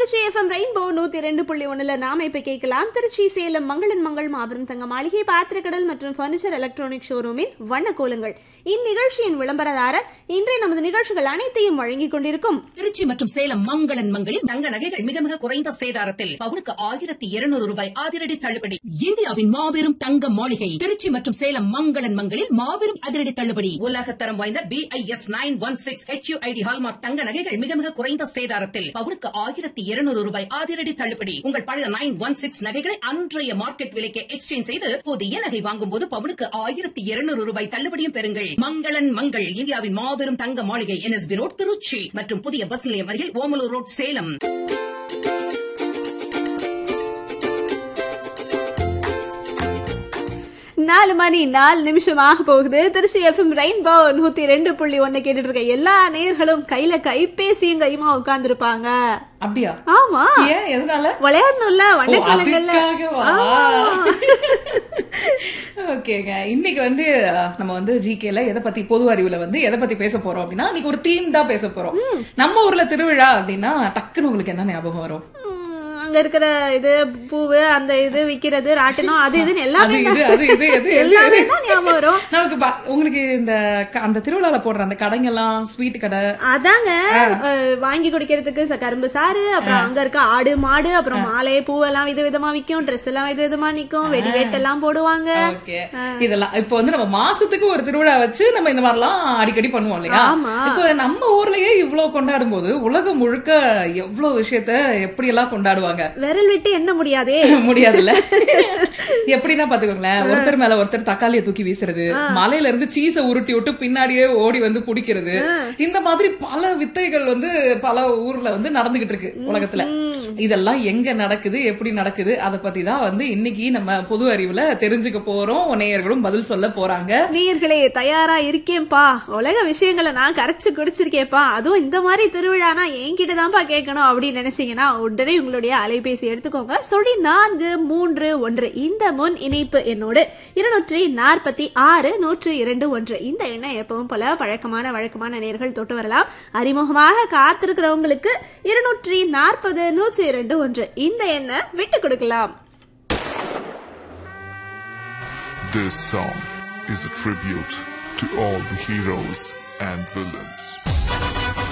Trichy FM rainbow நூத்தி ரெண்டு புள்ளி ஒண்ணுல நாம இப்ப கேட்கலாம் திருச்சி சேலம் மங்களன் மங்கள் மாபெரும் தங்க மாளிகை பாத்திரக்கடல் மற்றும் பர்னிச்சர் எலக்ட்ரானிக் ஷோரூமின் வண்ண கோலங்கள் இந்நிகழ்ச்சியின் விளம்பரதாரர் இன்றைய நமது நிகழ்ச்சிகள் அனைத்தையும் வழங்கிக் கொண்டிருக்கும் திருச்சி மற்றும் சேலம் மங்களன் மங்களில் தங்க நகைகள் மிக மிக குறைந்த சேதாரத்தில் பவுனுக்கு ஆயிரத்தி இருநூறு ரூபாய் அதிரடி தள்ளுபடி இந்தியாவின் மாபெரும் தங்க மாளிகை திருச்சி மற்றும் சேலம் மங்களன் மங்களில் மாபெரும் அதிரடி தள்ளுபடி உலகத்தரம் வாய்ந்த B I S nine one six HUID hallmark தங்க நகைகள் மிக மிக குறைந்த சேதாரத்தில் பவுனுக்கு ஆயிரத்தி இருநூறு ரூபாய் அதிரடி தள்ளுபடி உங்கள் பழைய நைன் ஒன் சிக்ஸ் நகைகளை அன்றைய மார்க்கெட் விலைக்கு எக்ஸ்சேஞ்ச் செய்து புதிய நகை வாங்கும் போது பவுனுக்கு ஆயிரத்தி இருநூறு ரூபாய் தள்ளுபடியும் பெறுங்கள் மங்களன் மங்கள் இந்தியாவின் மாபெரும் தங்க மாளிகை என்எஸ்பி ரோட் திருச்சி மற்றும் புதிய பஸ் நிலையம் அருகில் ஓமலூர் ரோட் சேலம் நாலு மணி நாலு நிமிஷம் ஆக போகுது திருச்சி எஃப்எம் ரெயின்போ நூத்தி ரெண்டு புள்ளி ஒண்ணு கேட்டுட்டு இருக்க எல்லா நேர்களும் கையில கைபேசியும் கையுமா உட்கார்ந்துருப்பாங்க அப்படியா ஆமா ஏன் எதனால விளையாடணும்ல ஓ, வண்ணக்கோலங்கள்ல அதுக்காகவா? ஓகேங்க இன்னைக்கு வந்து அஹ், நம்ம வந்து ஜிகேல எதை பத்தி பொது அறிவுல வந்து எதை பத்தி பேச போறோம் அப்படின்னா இன்னைக்கு ஒரு தீம் தான் பேச போறோம் நம்ம ஊர்ல திருவிழா அப்படின்னா டக்குன்னு உங்களுக்கு என்ன ஞாபகம் வரும் உம், அங்க இருக்கிற இது பூவு அந்த இது விக்கிறது ராட்டினம் அது இதுன்னு அது எல்லாமே இது தான். அது இது எது எது, எல்லாமே எது? தான் ஞாபகம் வரும் நமக்கு ப- உங்களுக்கு இந்த க- அந்த திருவிழால போடுற அந்த கடைங்கெல்லாம் ஸ்வீட் கடை அதாங்க அஹ், வாங்கி குடிக்கிறதுக்கு ச- கரும்பு சாறு அப்புறம் அங்க இருக்க ஆடு மாடு அப்புறம் மாலை பூவெல்லாம் வித விதமா விக்கும் ட்ரெஸ் எல்லாம் வித விதமா நிக்கும் வெடி வேட்டெல்லாம் போடுவாங்க ஓகே இதெல்லாம் இப்ப வந்து நம்ம மாசத்துக்கு ஒரு திருவிழா வச்சு நம்ம இந்த மாதிரிலாம் அடிக்கடி பண்ணுவோம் இல்லையா ஆமா. இப்ப நம்ம ஊர்லயே இவ்ளோ கொண்டாடும் போது உலகம் முழுக்க எவ்வளவு விஷயத்த எப்படி எல்லாம் கொண்டாடுவாங்க விரல் விட்டு எண்ண முடியாதே முடியாதுல்ல எப்படின்னா பாத்துக்கோங்களேன் ஒருத்தர் மேல ஒருத்தர் தக்காளிய தூக்கி வீசுறது மலையில இருந்து சீஸ உருட்டி விட்டு பின்னாடியே ஓடி வந்து பிடிக்கிறது இந்த மாதிரி பல வித்தைகள் வந்து பல ஊர்ல வந்து நடந்துகிட்டு இருக்கு உலகத்துல இதெல்லாம் எங்க நடக்குது எப்படி நடக்குது அத பத்தி தான் வந்து இன்னைக்கு நம்ம பொது அறிவுல தெரிஞ்சுக்க போறோம் நேயர்களும் பதில் சொல்ல போறாங்க நீர்களே தயாரா இருக்கேன்பா உலக விஷயங்களை நான் கரைச்சு குடிச்சிருக்கேன்ப்பா அதுவும் இந்த மாதிரி திருவிழானா என்கிட்ட தான்ப்பா கேட்கணும் அப்படின்னு நினைச்சீங்கன்னா உடனே உங்களுடைய அலைபேசி எடுத்துக்கோங்க சொல்லி நான்கு மூன்று ஒன்று இந்த முன் இணைப்பு என்னோடு இருநூற்றி நாற்பத்தி ஆறு நூற்று இரண்டு ஒன்று இந்த எண்ணை எப்பவும் போல பழக்கமான வழக்கமான நேர்கள் தொட்டு வரலாம் அறிமுகமாக காத்திருக்கிறவங்களுக்கு இருநூற்றி நாற்பது நூற்று இரண்டு ஒன்று இந்த எண்ணை விட்டு கொடுக்கலாம் This song is a tribute to all the heroes and villains.